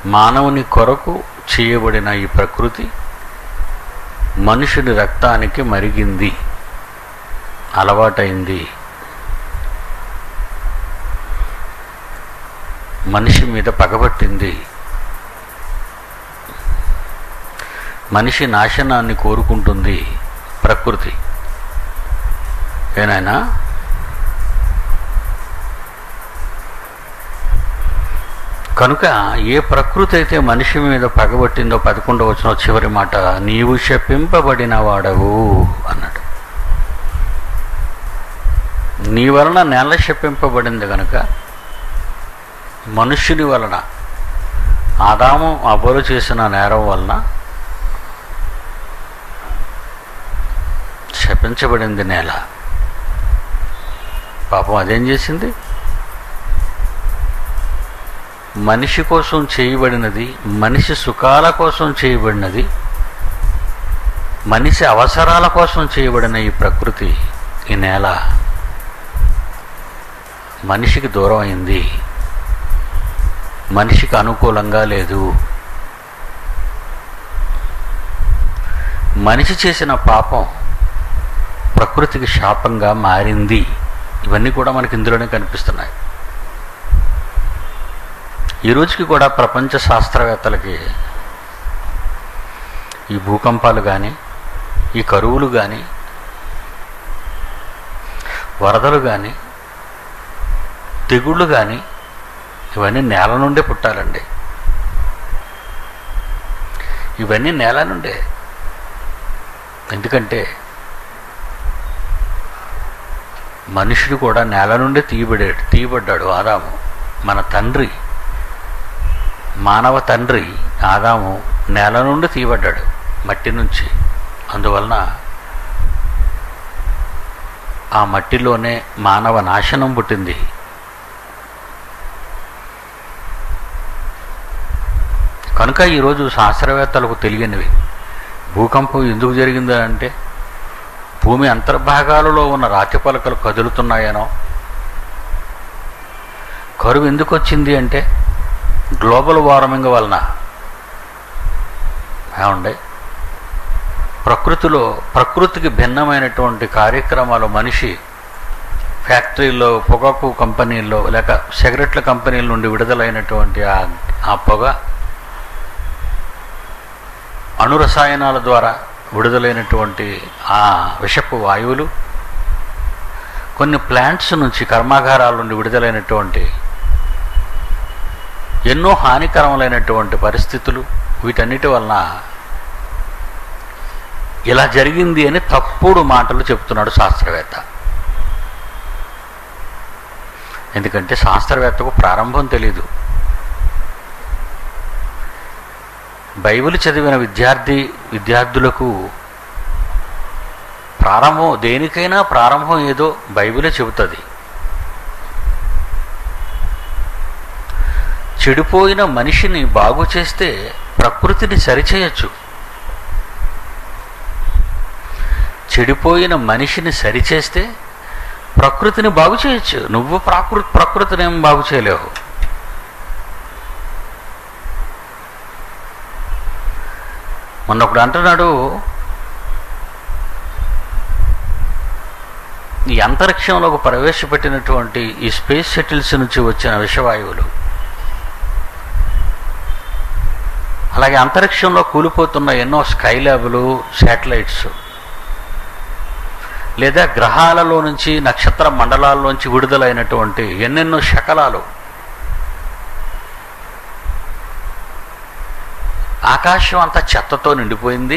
మానవుని కొరకు చేయబడిన ఈ ప్రకృతి మనుషుని రక్తానికి మరిగింది అలవాటైంది మనిషి మీద పగబట్టింది మనిషి నాశనాన్ని కోరుకుంటుంది ప్రకృతి ఏనాయనా కనుక ఏ ప్రకృతి అయితే మనిషి మీద పగబట్టిందో పదకొండవ వచ్చిన చివరి మాట నీవు శపింపబడిన వాడవు అన్నాడు నీ వలన నెల శపింపబడింది కనుక మనుష్యుని వలన ఆదాము అవ్వలు చేసిన నేరం వలన శపించబడింది నేల పాపం అదేం చేసింది మనిషి కోసం చేయబడినది మనిషి సుఖాల కోసం చేయబడినది మనిషి అవసరాల కోసం చేయబడిన ఈ ప్రకృతి ఈ నేల మనిషికి దూరం అయింది మనిషికి అనుకూలంగా లేదు మనిషి చేసిన పాపం ప్రకృతికి శాపంగా మారింది ఇవన్నీ కూడా మనకి ఇందులోనే కనిపిస్తున్నాయి ఈ రోజుకి కూడా ప్రపంచ శాస్త్రవేత్తలకి ఈ భూకంపాలు కానీ ఈ కరువులు కానీ వరదలు కానీ తెగుళ్ళు కానీ ఇవన్నీ నేల నుండే పుట్టాలండి ఇవన్నీ నేల నుండే ఎందుకంటే మనుషుడు కూడా నేల నుండే తీయబడాడు తీయబడ్డాడు ఆదాము మన తండ్రి మానవ తండ్రి ఆదాము నేల నుండి తీయబడ్డాడు మట్టి నుంచి అందువలన ఆ మట్టిలోనే మానవ నాశనం పుట్టింది కనుక ఈరోజు శాస్త్రవేత్తలకు తెలియనివి భూకంపం ఎందుకు జరిగింది అంటే భూమి అంతర్భాగాలలో ఉన్న రాతి పలకలు కదులుతున్నాయనో కరువు ఎందుకు వచ్చింది అంటే గ్లోబల్ వార్మింగ్ వలన ఏమండి ప్రకృతిలో ప్రకృతికి భిన్నమైనటువంటి కార్యక్రమాలు మనిషి ఫ్యాక్టరీల్లో పొగాకు కంపెనీల్లో లేక సిగరెట్ల కంపెనీల నుండి విడుదలైనటువంటి ఆ ఆ పొగ అణురసాయనాల ద్వారా విడుదలైనటువంటి ఆ విషపు వాయువులు కొన్ని ప్లాంట్స్ నుంచి కర్మాగారాల నుండి విడుదలైనటువంటి ఎన్నో హానికరములైనటువంటి పరిస్థితులు వీటన్నిటి వలన ఇలా జరిగింది అని తప్పుడు మాటలు చెప్తున్నాడు శాస్త్రవేత్త ఎందుకంటే శాస్త్రవేత్తకు ప్రారంభం తెలీదు బైబిల్ చదివిన విద్యార్థి విద్యార్థులకు ప్రారంభం దేనికైనా ప్రారంభం ఏదో బైబిలే చెబుతుంది చెడిపోయిన మనిషిని బాగు చేస్తే ప్రకృతిని సరిచేయచ్చు చెడిపోయిన మనిషిని సరిచేస్తే ప్రకృతిని బాగు చేయొచ్చు నువ్వు ప్రాకృ ప్రకృతిని ఏం బాగు చేయలేవు మొన్న ఒకడు అంటున్నాడు ఈ అంతరిక్షంలోకి ప్రవేశపెట్టినటువంటి ఈ స్పేస్ షటిల్స్ నుంచి వచ్చిన విషవాయువులు అలాగే అంతరిక్షంలో కూలిపోతున్న ఎన్నో స్కై ల్యాబులు శాటిలైట్స్ లేదా గ్రహాలలో నుంచి నక్షత్ర మండలాల్లోంచి విడుదలైనటువంటి ఎన్నెన్నో శకలాలు ఆకాశం అంతా చెత్తతో నిండిపోయింది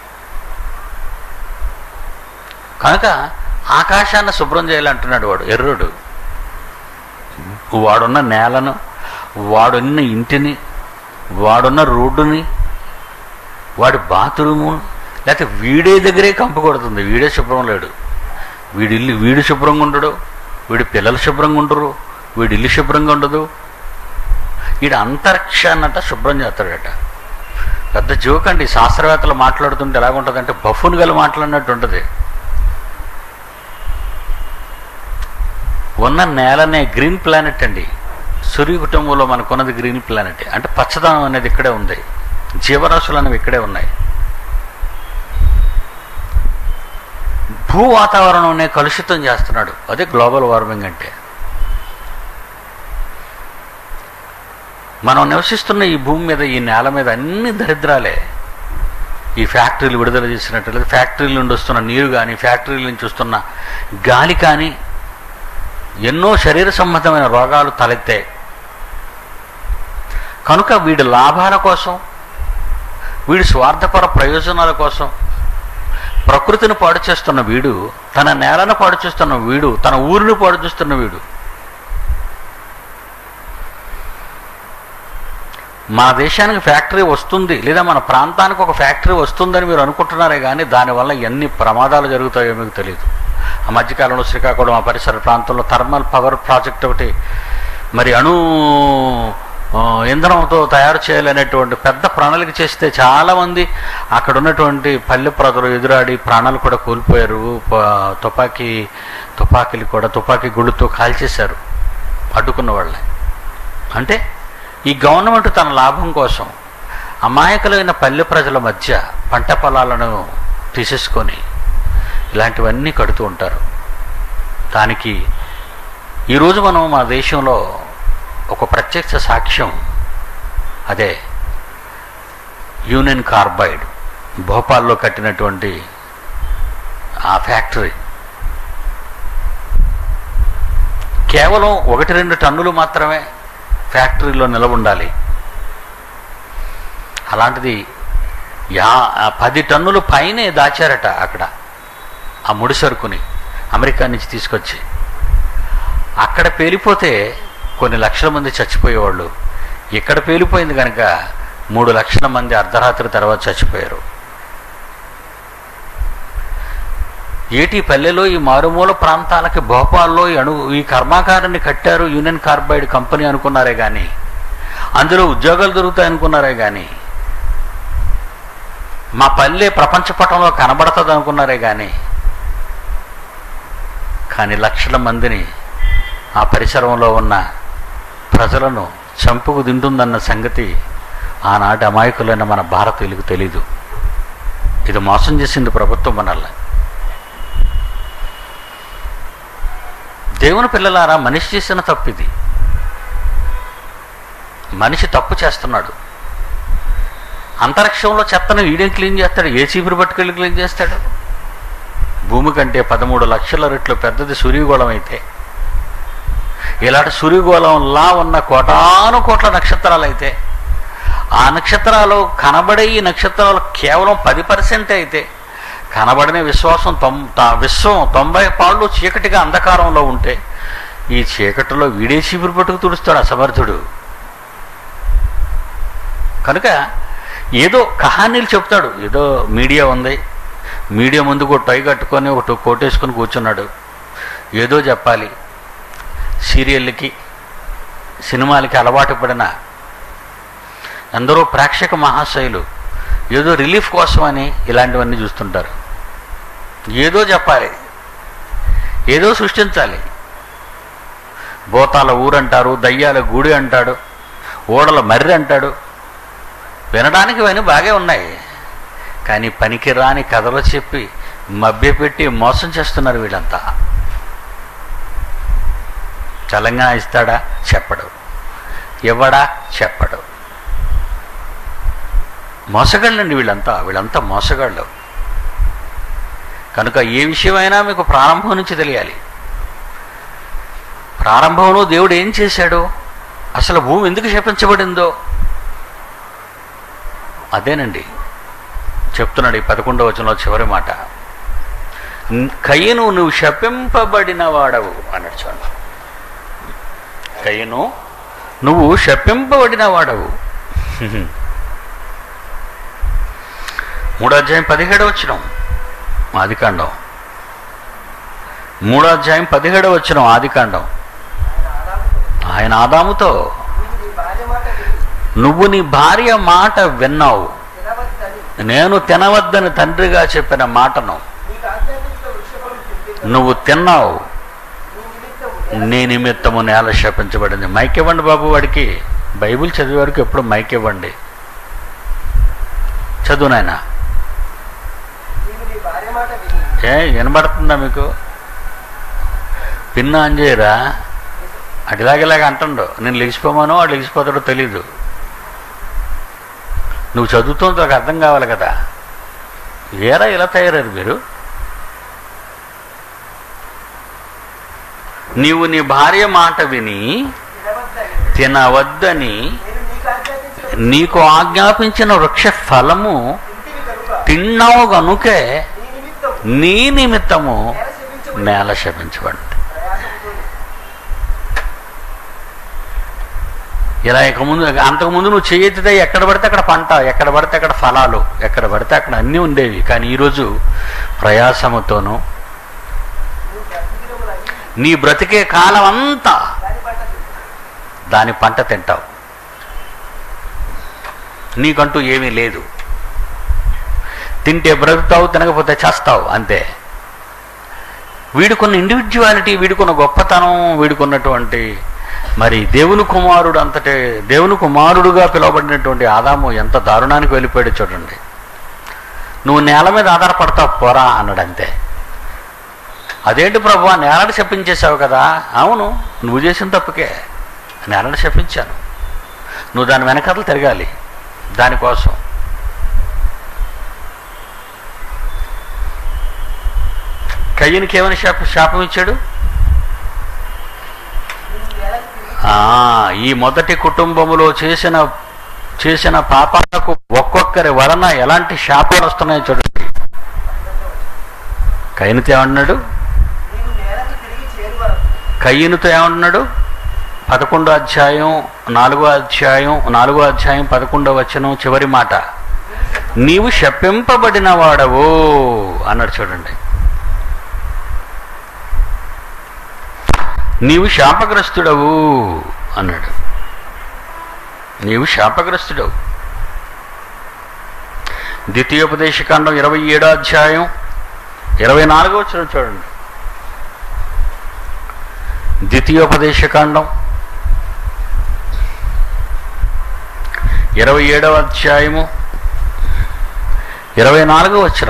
కనుక ఆకాశాన్ని శుభ్రం చేయాలంటున్నాడు వాడు ఎర్రుడు వాడున్న నేలను వాడున్న ఇంటిని వాడున్న రోడ్డుని వాడి బాత్రూము లేకపోతే వీడే దగ్గరే కంపు కొడుతుంది వీడే శుభ్రం లేడు వీడి ఇల్లు వీడు శుభ్రంగా ఉండడు వీడి పిల్లలు శుభ్రంగా ఉండరు వీడి ఇల్లు శుభ్రంగా ఉండదు వీడు అంతరిక్షాన్నట శుభ్రం చేస్తాడట పెద్ద జోక్ అండి శాస్త్రవేత్తలు మాట్లాడుతుంటే ఎలాగుంటుందంటే బఫున్ గల మాట్లాడినట్టు ఉంటుంది ఉన్న నేలనే గ్రీన్ ప్లానెట్ అండి సూర్య కుటుంబంలో మనకున్నది గ్రీన్ ప్లానెట్ అంటే పచ్చదనం అనేది ఇక్కడే ఉంది జీవరాశులు అనేవి ఇక్కడే ఉన్నాయి భూ వాతావరణంనే కలుషితం చేస్తున్నాడు అదే గ్లోబల్ వార్మింగ్ అంటే మనం నివసిస్తున్న ఈ భూమి మీద ఈ నేల మీద అన్ని దరిద్రాలే ఈ ఫ్యాక్టరీలు విడుదల చేసినట్టు లేదా ఫ్యాక్టరీల నుండి వస్తున్న నీరు కానీ ఫ్యాక్టరీల నుంచి వస్తున్న గాలి కానీ ఎన్నో శరీర సంబంధమైన రోగాలు తలెత్తాయి కనుక వీడి లాభాల కోసం వీడి స్వార్థపర ప్రయోజనాల కోసం ప్రకృతిని పాడు చేస్తున్న వీడు తన నేలను పాడు చేస్తున్న వీడు తన ఊరిని పాడు చేస్తున్న వీడు మన దేశానికి ఫ్యాక్టరీ వస్తుంది లేదా మన ప్రాంతానికి ఒక ఫ్యాక్టరీ వస్తుందని మీరు అనుకుంటున్నారే కానీ దానివల్ల ఎన్ని ప్రమాదాలు జరుగుతాయో మీకు తెలియదు ఆ మధ్యకాలంలో శ్రీకాకుళం ఆ పరిసర ప్రాంతంలో థర్మల్ పవర్ ప్రాజెక్ట్ ఒకటి మరి అణు ఆ, ఇంధనంతో తయారు చేయాలనేటువంటి పెద్ద ప్రణాళిక చేస్తే చాలామంది అక్కడ ఉన్నటువంటి పల్లె ప్రజలు ఎదురాడి ప్రాణాలు కూడా కోల్పోయారు ప- తుపాకీ తుపాకీలు కూడా తుపాకీ గుళ్ళతో కాల్చేశారు అడ్డుకున్న వాళ్ళని అంటే ఈ గవర్నమెంట్ తన లాభం కోసం అమాయకులైన పల్లె ప్రజల మధ్య పంట పొలాలను తీసేసుకొని ఇలాంటివన్నీ కడుతూ ఉంటారు దానికి ఈరోజు మనం మన దేశంలో ఒక ప్రత్యక్ష సాక్ష్యం అదే యూనియన్ కార్బైడ్ భోపాల్లో కట్టినటువంటి ఆ ఫ్యాక్టరీ కేవలం ఒకటి రెండు టన్నులు మాత్రమే ఫ్యాక్టరీలో నిలవ ఉండాలి అలాంటిది యా ఆ పది టన్నులు పైనే దాచారట అక్కడ ఆ ముడి సరుకుని అమెరికా నుంచి తీసుకొచ్చి అక్కడ పేలిపోతే కొన్ని లక్షల మంది చచ్చిపోయేవాళ్ళు ఇక్కడ పేలిపోయింది కనుక మూడు లక్షల మంది అర్ధరాత్రి తర్వాత చచ్చిపోయారు ఏటి పల్లెలో ఈ మారుమూల ప్రాంతాలకి భోపాల్లో ఈ అణు ఈ కర్మాగారాన్ని కట్టారు యూనియన్ కార్బైడ్ కంపెనీ అనుకున్నారే కానీ అందులో ఉద్యోగాలు దొరుకుతాయి అనుకున్నారే కానీ మా పల్లె ప్రపంచ పటంలో కనబడుతుంది అనుకున్నారే కానీ కానీ లక్షల మందిని ఆ పరిసరంలో ఉన్న ప్రజలను చంపుకు తింటుందన్న సంగతి ఆనాటి అమాయకులైన మన భారతీయులకు తెలీదు ఇది మోసం చేసింది ప్రభుత్వం మనల్ని దేవుని పిల్లలారా మనిషి చేసిన తప్పు ఇది మనిషి తప్పు చేస్తున్నాడు అంతరిక్షంలో చెత్తను ఈడేం క్లీన్ చేస్తాడు ఏ చీపురు పట్టుకెళ్ళి క్లీన్ చేస్తాడు భూమి కంటే పదమూడు లక్షల రెట్లు పెద్దది సూర్యగోళం అయితే ఇలాంటి సూర్యగోళంలా ఉన్న కోటాను కోట్ల నక్షత్రాలు అయితే ఆ నక్షత్రాలు కనబడే ఈ నక్షత్రాలు కేవలం పది పర్సెంట్ అయితే కనబడిన విశ్వాసం తొం తా- విశ్వం తొంభై పాళ్ళు చీకటిగా అంధకారంలో ఉంటే ఈ చీకటిలో వీడే చీపురు పట్టుకు తుడుస్తాడు అసమర్థుడు కనుక ఏదో కహానీలు చెప్తాడు ఏదో మీడియా ఉంది మీడియా ముందుకు ఒక టై కట్టుకొని ఒక కోట్ వేసుకొని కూర్చున్నాడు ఏదో చెప్పాలి సీరియళ్ళకి సినిమాలకి అలవాటు పడిన ఎందరో ప్రేక్షక మహాశయులు ఏదో రిలీఫ్ కోసమని ఇలాంటివన్నీ చూస్తుంటారు ఏదో చెప్పాలి ఏదో సృష్టించాలి భూతాల ఊరంటారు దయ్యాల గుడి అంటాడు ఓడల మర్రి అంటాడు వినడానికి ఇవన్నీ బాగే ఉన్నాయి కానీ పనికిరాని కథలు చెప్పి మభ్యపెట్టి మోసం చేస్తున్నారు వీళ్ళంతా తెలంగాణ ఇస్తాడా చెప్పడు ఇవ్వడా చెప్పడు మోసగాళ్ళండి వీళ్ళంతా వీళ్ళంతా మోసగాళ్ళు కనుక ఏ విషయమైనా మీకు ప్రారంభం నుంచి తెలియాలి ప్రారంభంలో దేవుడు ఏం చేశాడు అసలు భూమి ఎందుకు శపించబడిందో అదేనండి చెప్తున్నాడు ఈ పదకొండవ వచనంలో చివరి మాట కయ్యను నువ్వు శపింపబడిన వాడవు అన్నాడు చూడండి కయ్యను నువ్వు శపింపబడిన వాడవు మూడో అధ్యాయం పదిహేడవ వచ్చిన ఆదికాండం మూడో అధ్యాయం పదిహేడవ వచ్చిన ఆదికాండం ఆయన ఆదాముతో నువ్వు నీ భార్య మాట విన్నావు నేను తినవద్దని తండ్రిగా చెప్పిన మాటను నువ్వు తిన్నావు నీ నిమిత్తము నేల శపించబడింది మైక్ ఇవ్వండి బాబు వాడికి బైబిల్ చదివే వరకు ఎప్పుడు మైక్ ఇవ్వండి చదువు నాయన నీవు నీ భార్య మాట విని ఏ వినబడుతుందా మీకు పిన్న ఆన్ చేయరా అడిలాగిలాగ అంటుండు నేను లెగిసిపోమానో వాడు లెగిసిపోతాడో తెలీదు నువ్వు చదువుతుందో నాకు అర్థం కావాలి కదా ఏరా ఇలా తయారయ్యారు మీరు నీవు నీ భార్య మాట విని తినవద్దని తినవద్దని నేను నీకు ఆజ్ఞాపించిన నీకు ఆజ్ఞాపించిన వృక్ష ఫలము ఇంటివి కనుక తిన్నావు గనుకే నీ నిమిత్తం నీ నిమిత్తము నేల శపించబడి నేల శపించబడి ప్రయాసముతో ఇలా ఇక ముందు అంతకుముందు నువ్వు చేయెత్తితే ఎక్కడ పడితే అక్కడ పంట ఎక్కడ పడితే అక్కడ ఫలాలు ఎక్కడ పడితే అక్కడ అన్నీ ఉండేవి కానీ ఈరోజు ప్రయాసముతోనూ నువ్వు బ్రతికినములన్నీ నీ బ్రతికే కాలం అంతా దాని పంట తింటావు. దాని పంట తింటావు నీకంటూ ఏమీ లేదు తింటే బ్రతుకుతావు తినకపోతే చేస్తావు అంతే వీడుకున్న ఇండివిజువాలిటీ వీడుకున్న గొప్పతనం వీడుకున్నటువంటి మరి దేవుని కుమారుడు అంతటి దేవుని కుమారుడుగా పిలువబడినటువంటి ఆదాము ఎంత దారుణానికి వెళ్ళిపోయాడు చూడండి నువ్వు నేల మీద ఆధారపడతావు పోరా అన్నాడు అంతే అదేంటి ప్రభు నేలని చెప్పించేశావు కదా అవును నువ్వు చేసిన తప్పుకే నేలని చెప్పించాను నువ్వు దాని వెనకాతలు తిరగాలి దానికోసం కయ్యనికి ఏమైనా శాప శాపం ఇచ్చాడు నువ్వు నేలకు తిరిగి ఆ, ఈ మొదటి కుటుంబములో చేసిన చేసిన పాపాలకు ఒక్కొక్కరి వలన ఎలాంటి శాపాలు వస్తున్నాయో చూడండి కయ్యనితో ఏమన్నాడు నీవు నేలకు తిరిగి చేరు వరకు కయ్యనుతో ఏమంటున్నాడు పదకొండో అధ్యాయం నాలుగో అధ్యాయం నాలుగో అధ్యాయం పదకొండో వచనం చివరి మాట నీవు శపింపబడిన వాడవు అన్నాడు చూడండి నీవు శాపగ్రస్తుడవు అన్నాడు నీవు శాపగ్రస్తుడవు ద్వితీయోపదేశకాండం ఇరవై ఏడో అధ్యాయం ఇరవై నాలుగో వచ్చిన చూడండి ద్వితీయోపదేశకాండం ఇరవై ఏడవ అధ్యాయము ఇరవై నాలుగో వచ్చిన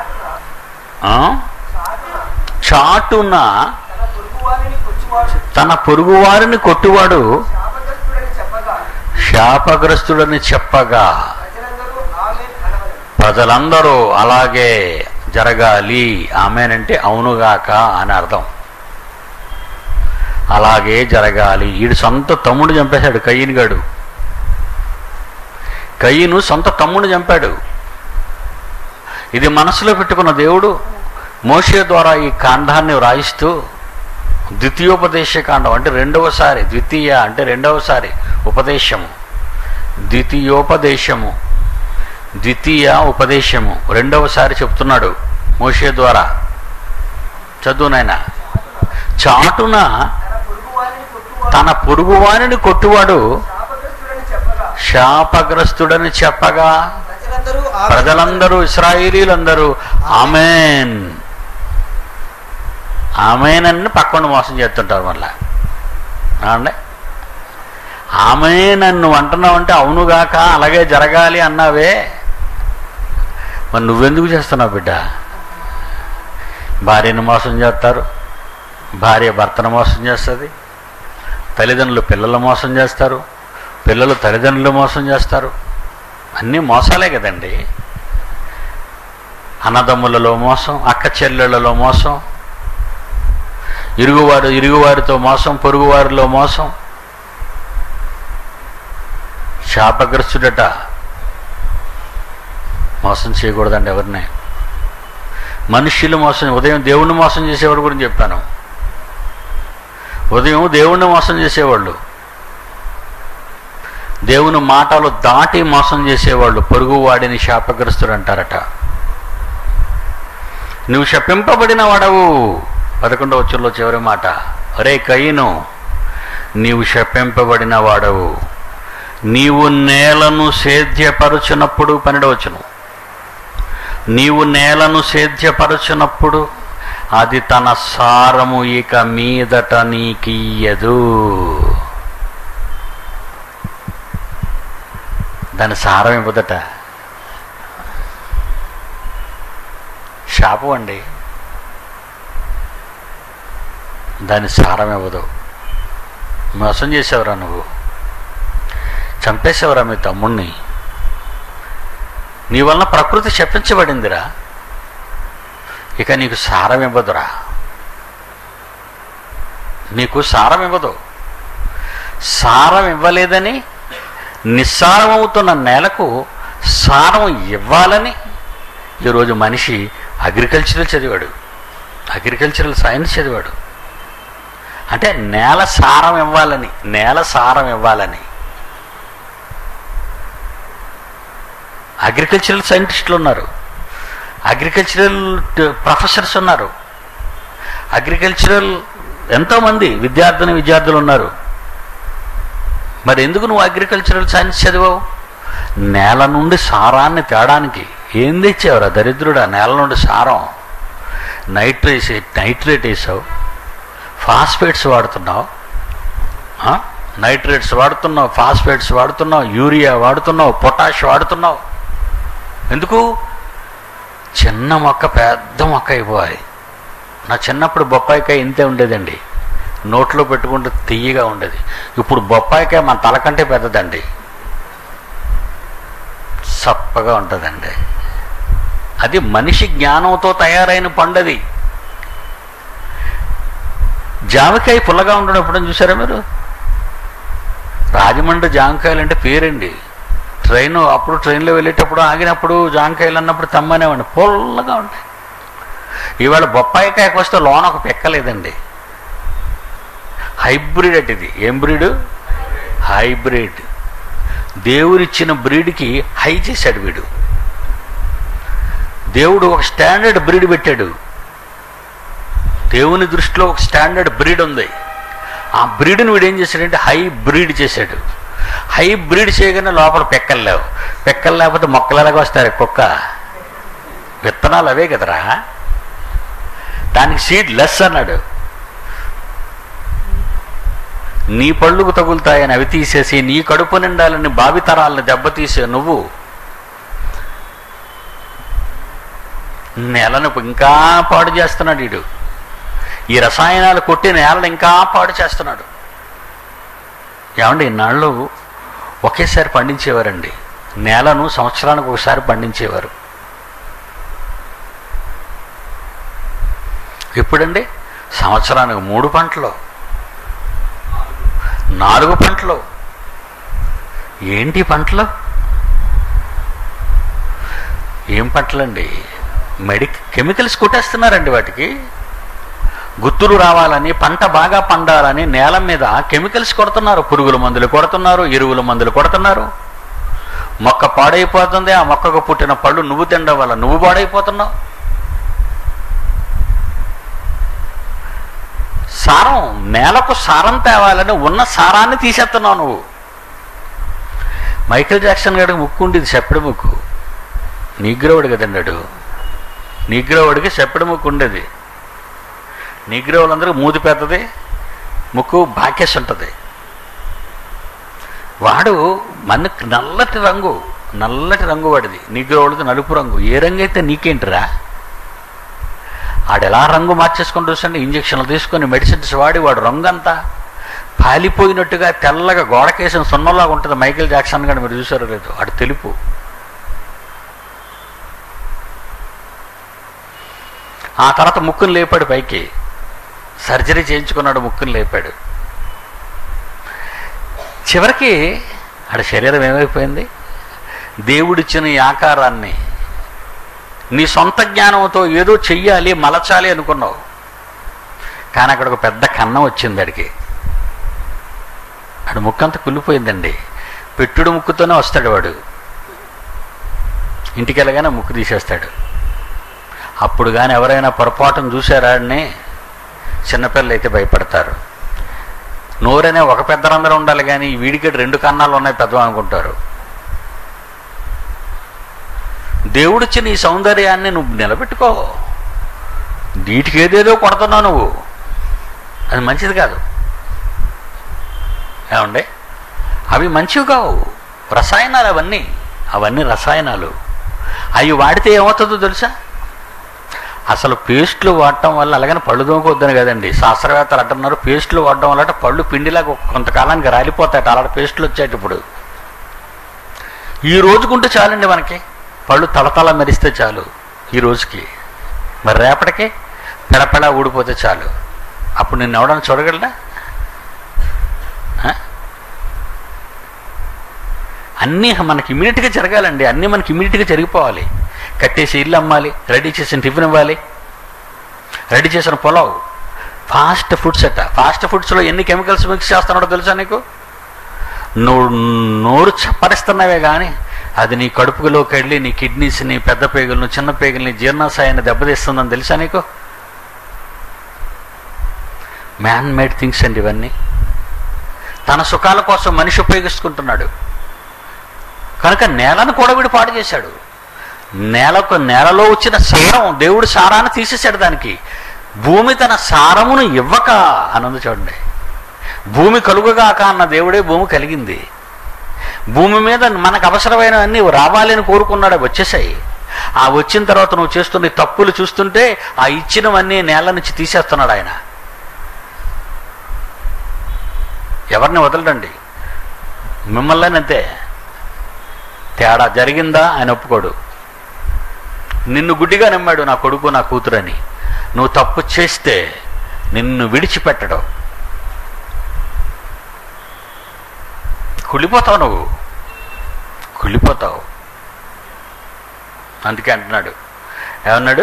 చాటున చాటున తన పొరుగు వారిని కొచ్చువాడు తన పొరుగువారిని కొట్టువాడు శాపగ్రస్తుడని చెప్పగా శాపగ్రస్తుడని చెప్పగా ప్రజలందరూ ఆమె అనవలను ప్రజలందరూ అలాగే జరగాలి ఆమెనంటే అవునుగాక అని అర్థం అలాగే జరగాలి ఈడు సొంత తమ్ముడు చంపేశాడు కయ్యని గాడు కయ్యను సొంత తమ్ముడు చంపాడు ఇది మనసులో పెట్టుకున్న దేవుడు మోషే ద్వారా ఈ కాండాన్ని వ్రాయిస్తూ ద్వితీయోపదేశ కాండం అంటే రెండవసారి ద్వితీయ అంటే రెండవసారి ఉపదేశము ద్వితీయోపదేశము ద్వితీయ ఉపదేశము రెండవసారి చెప్తున్నాడు మోషే ద్వారా చదువు నాయన చాటున తన పొరుగు వారిని కొట్టువాడు తన పొరుగువారిని కొట్టువాడు శాపగ్రస్తుడని చెప్పగా శాపగ్రస్తుడని చెప్పగా ప్రజలందరూ ఆమె ప్రజలందరూ ఇస్రాయిలీలందరూ ఆమెన్ ఆమెన్ అని పక్కన మోసం చేస్తుంటారు మళ్ళా అండి ఆమె నన్ను అంటున్నావు అంటే అవునుగాక అలాగే జరగాలి అన్నావే మరి నువ్వెందుకు చేస్తున్నావు బిడ్డ భార్యను మోసం చేస్తారు భార్య భర్తను మోసం చేస్తుంది తల్లిదండ్రులు పిల్లలు మోసం చేస్తారు పిల్లలు తల్లిదండ్రులు మోసం చేస్తారు అన్నీ మోసాలే కదండి అన్నదమ్ములలో మోసం అక్క చెల్లెళ్ళలో మోసం ఇరుగువారు ఇరుగువారితో మోసం పొరుగువారిలో మోసం శాపగ్రస్తుడట మోసం చేయకూడదండి ఎవరిని మనుష్యులు మోసం ఉదయం దేవుణ్ణి మోసం చేసేవాడు గురించి చెప్పాను ఉదయం దేవుణ్ణి మోసం చేసేవాళ్ళు దేవుని మాటలు దాటి మోసం చేసేవాళ్ళు పొరుగువాడిని శాపగ్రస్తుడు అంటారట నువ్వు శపింపబడిన వాడవు పదకొండవ వచ్చుల్లో చివరి మాట అరే కయ్యను నీవు శపింపబడిన వాడవు నీవు నేలను సేద్యపరుచునప్పుడు పన్నెండవచ్చును నీవు నేలను సేద్యపరచునప్పుడు అది తన సారము ఇక మీదట నీకియ్యదు దాని సారం ఇవ్వదట శాపం అండి దాని సారం ఇవ్వదు మోసం చేసావురా నువ్వు చంపేసావురా మీ తమ్ముణ్ణి నీ వలన ప్రకృతి శపించబడిందిరా ఇక నీకు సారం ఇవ్వదురా నీకు సారం ఇవ్వదు సారం ఇవ్వలేదని నిస్సారమవుతున్న నేలకు సారం ఇవ్వాలని ఈరోజు మనిషి అగ్రికల్చరల్ చదివాడు అగ్రికల్చరల్ సైన్స్ చదివాడు అంటే నేల సారం ఇవ్వాలని నేల సారం ఇవ్వాలని అగ్రికల్చరల్ సైంటిస్టులు ఉన్నారు అగ్రికల్చరల్ ట- ప్రొఫెసర్స్ ఉన్నారు అగ్రికల్చరల్ ఎంతోమంది విద్యార్థిని విద్యార్థులు ఉన్నారు మరి ఎందుకు నువ్వు అగ్రికల్చరల్ సైన్స్ చదివావు నేల నుండి సారాన్ని తేడానికి ఏం తెచ్చావురా దరిద్రుడా నేల నుండి సారం నైట్రేస్ నైట్రేట్ వేసావు ఫాస్ఫేట్స్ వాడుతున్నావు ఆ? నైట్రేట్స్ వాడుతున్నావు ఫాస్ఫేట్స్ వాడుతున్నావు యూరియా వాడుతున్నావు పొటాష్ వాడుతున్నావు ఎందుకు చిన్న మొక్క పెద్ద మొక్క అయిపోవాలి నా చిన్నప్పుడు బొప్పాయికాయ ఇంతే ఉండేదండి నోట్లో పెట్టుకుంటే తీయగా ఉండేది ఇప్పుడు బొప్పాయికాయ మన తలకంటే పెద్దదండి సప్పగా ఉంటుందండి అది మనిషి జ్ఞానంతో తయారైన పండది జామకాయ పుల్లగా ఉండడం ఎప్పుడైనా చూసారా మీరు రాజమండ్రి జామకాయలు అంటే పేరండి ట్రైన్ అప్పుడు ట్రైన్లో వెళ్ళేటప్పుడు ఆగినప్పుడు జామకాయలు అన్నప్పుడు తమ్మనేవాడిని పుల్లగా ఉంటాయి ఇవాళ బొప్పాయికాయకు వస్తే లోన ఒక పెక్కలేదండి హైబ్రిడ్ అంటే ఇది ఏం బ్రీడ్ హైబ్రిడ్ దేవుడిచ్చిన బ్రీడ్కి హై చేశాడు వీడు దేవుడు ఒక స్టాండర్డ్ బ్రీడ్ పెట్టాడు దేవుని దృష్టిలో ఒక స్టాండర్డ్ బ్రీడ్ ఉంది ఆ బ్రీడ్ని వీడు ఏం చేశాడంటే హై బ్రీడ్ చేశాడు హై బ్రీడ్ చేయగానే లోపల పెక్కలు లేవు పెక్కలు లేకపోతే మొక్కలు ఎలాగ వస్తారు కుక్క విత్తనాలు అవే కదరా దానికి సీడ్ లెస్ అన్నాడు నీ పళ్ళుకు తగులుతాయని అవి తీసేసి నీ కడుపు నిండాలని భావితరాలను దెబ్బతీసే నువ్వు నేలను ఇంకా పాడు చేస్తున్నాడు వీడు ఈ రసాయనాలు కొట్టి నేలను ఇంకా పాడు చేస్తున్నాడు ఏమండి ఇన్నాళ్ళు ఒకేసారి పండించేవారండి నేలను సంవత్సరానికి ఒకసారి పండించేవారు ఇప్పుడండి సంవత్సరానికి మూడు పంటలు నాలుగు పంటలు ఏంటి పంటలు ఏం పంటలండి మెడిక్ కెమికల్స్ కొట్టేస్తున్నారండి వాటికి గుత్తులు రావాలని పంట బాగా పండాలని నేల మీద కెమికల్స్ కొడుతున్నారు పురుగుల మందులు కొడుతున్నారు ఎరువుల మందులు కొడుతున్నారు మొక్క పాడైపోతుంది ఆ మొక్కకు పుట్టిన పళ్ళు నువ్వు తినడం వల్ల నువ్వు పాడైపోతున్నావు సారం నేలకు సారం తేవాలని ఉన్న సారాన్ని తీసేస్తున్నావు నువ్వు మైకేల్ జాక్సన్ గారికి ముక్కు ఉండేది చెప్పడి ముక్కు నీగ్రోవుడు కదండాడు నీగ్రోవుడికి చెప్పడి ముక్కు ఉండేది నీగ్రోవులందరూ మూతి పెద్దది ముక్కు బాకేసి ఉంటుంది వాడు మనకు నల్లటి రంగు నల్లటి రంగు వాడిది నీగ్రోవుడికి నలుపు రంగు ఏ రంగు అయితే నీకేంటిరా ఆడు ఎలా రంగు మార్చేసుకొని చూసండి ఇంజక్షన్లు తీసుకొని మెడిసిన్స్ వాడి వాడు రంగు అంతా పాలిపోయినట్టుగా తెల్లగా గోడకేసిన సున్నలాగా ఉంటుంది మైకేల్ జాక్సన్ గారు మీరు చూసారో లేదు ఆడు తెలుపు ఆ తర్వాత ముక్కును లేపాడు పైకి సర్జరీ చేయించుకున్నాడు ముక్కును లేపాడు చివరికి ఆడ శరీరం ఏమైపోయింది దేవుడిచ్చిన ఈ ఆకారాన్ని నీ సొంత జ్ఞానంతో ఏదో చెయ్యాలి మలచాలి అనుకున్నావు కానీ అక్కడ ఒక పెద్ద కన్నం వచ్చింది అడికి ఆడు ముక్కంతా కుళ్ళిపోయిందండి పెట్టుడు ముక్కుతోనే వస్తాడు వాడు ఇంటికి వెళ్ళగానే ముక్కు తీసేస్తాడు అప్పుడు కానీ ఎవరైనా పొరపాటును చూసారా అని చిన్నపిల్లలు అయితే భయపడతారు నోరనే ఒక పెద్ద రంధ్రం ఉండాలి కానీ వీడికి రెండు కన్నాలు ఉన్నాయి పెద్దవి అనుకుంటారు దేవుడిచ్చిన ఈ సౌందర్యాన్ని నువ్వు నిలబెట్టుకో వీటికి ఏదేదో కొడుతున్నావు నువ్వు అది మంచిది కాదు ఏమండి అవి మంచివి కావు రసాయనాలు అవన్నీ అవన్నీ రసాయనాలు అవి వాడితే ఏమవుతుందో తెలుసా అసలు పేస్ట్లు వాడటం వల్ల అలాగని పళ్ళు దోమకొద్దని కదండి శాస్త్రవేత్తలు అంటున్నారు పేస్ట్లు వాడటం వల్ల పళ్ళు పిండిలాగా కొంతకాలానికి రాలిపోతాయట అలాంటి పేస్ట్లు వచ్చాయి ఇప్పుడు ఈ రోజుకుంటే చాలండి మనకి పళ్ళు తలతల మెరిస్తే చాలు ఈ రోజుకి మరి రేపటికి పెడపెడ ఊడిపోతే చాలు అప్పుడు నిన్ను ఎవడన్నా చూడగలడా ఆ? అన్నీ మనకి ఇమీడియట్గా జరగాలండి అన్నీ మనకి ఇమీడియట్గా జరిగిపోవాలి కట్టేసి ఇల్లు అమ్మాలి రెడీ చేసిన టిఫిన్ ఇవ్వాలి రెడీ చేసిన పొలావ్ ఫాస్ట్ ఫుడ్స్ అట్ట ఫాస్ట్ ఫుడ్స్లో ఎన్ని కెమికల్స్ మిక్స్ చేస్తున్నాడో తెలుసా నీకు నువ్వు నోరు చప్పరిస్తున్నావే కానీ అది నీ కడుపులోకి వెళ్ళి నీ కిడ్నీస్ని పెద్ద పేగులను చిన్న పేగుల్ని జీర్ణాశయాన్ని దెబ్బతీస్తుందని తెలుసా నీకు మ్యాన్ మేడ్ థింగ్స్ అండి ఇవన్నీ తన సుఖాల కోసం మనిషి ఉపయోగించుకుంటున్నాడు కనుక నేలను కూడా వీడు పాడు చేశాడు నేలకు నేలలో వచ్చిన సారం దేవుడు సారాన్ని తీసేశాడు దానికి భూమి తన సారమును ఇవ్వక అన్నది చూడండి భూమి కలుగుగాక అన్న దేవుడే భూమి కలిగింది భూమి మీద మనకు అవసరమైనవన్నీ రావాలని కోరుకున్నాడు అవి వచ్చేసాయి ఆ వచ్చిన తర్వాత నువ్వు చేస్తున్న ఈ తప్పులు చూస్తుంటే ఆ ఇచ్చినవన్నీ నేల నుంచి తీసేస్తున్నాడు ఆయన ఎవరిని వదలడండి మిమ్మల్ని అంతే తేడా జరిగిందా ఆయన ఒప్పుకోడు నిన్ను గుడ్డిగా నమ్మాడు నా కొడుకు నా కూతురని నువ్వు తప్పు చేస్తే నిన్ను విడిచిపెట్టడం కుళ్ళిపోతావు నువ్వు కుళ్ళిపోతావు అందుకే అంటున్నాడు ఏమన్నాడు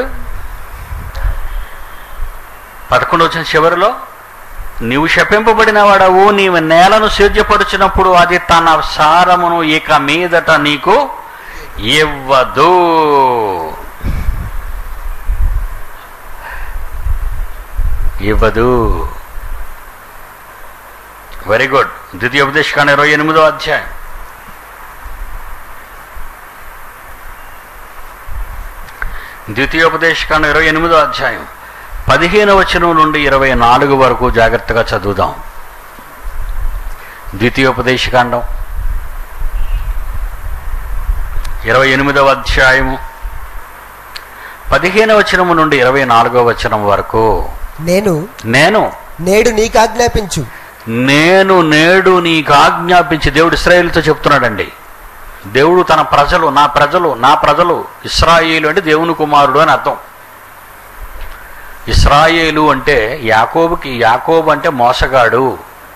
పదకొండు వచ్చిన చివరిలో నీవు శపింపబడిన వాడవు నీవు నేలను సేద్యపరుచినప్పుడు అది తన సారమును ఇక మీదట నీకు ఇవ్వదు ఇవ్వదు వెరీ గుడ్ ద్వితీయోపదేశకాండ ఇరవై ఎనిమిదో అధ్యాయం ద్వితీయోపదేశకాండ ఇరవై ఎనిమిదో అధ్యాయం పదిహేను వచనం నుండి ఇరవై నాలుగు వరకు జాగ్రత్తగా చదువుదాం ద్వితీయోపదేశకాండం ఇరవై ఎనిమిదవ అధ్యాయము పదిహేను వచనము నుండి ఇరవై నాలుగవ వచనం వరకు నేను నేను నేడు నీకు ఆజ్ఞాపించు నేను నేడు నీకు ఆజ్ఞాపించి దేవుడు ఇస్రాయేలుతో చెప్తున్నాడండి దేవుడు తన ప్రజలు నా ప్రజలు నా ప్రజలు ఇస్రాయేలు అంటే దేవుని కుమారుడు అని అర్థం ఇస్రాయేలు అంటే యాకోబుకి యాకోబు అంటే మోసగాడు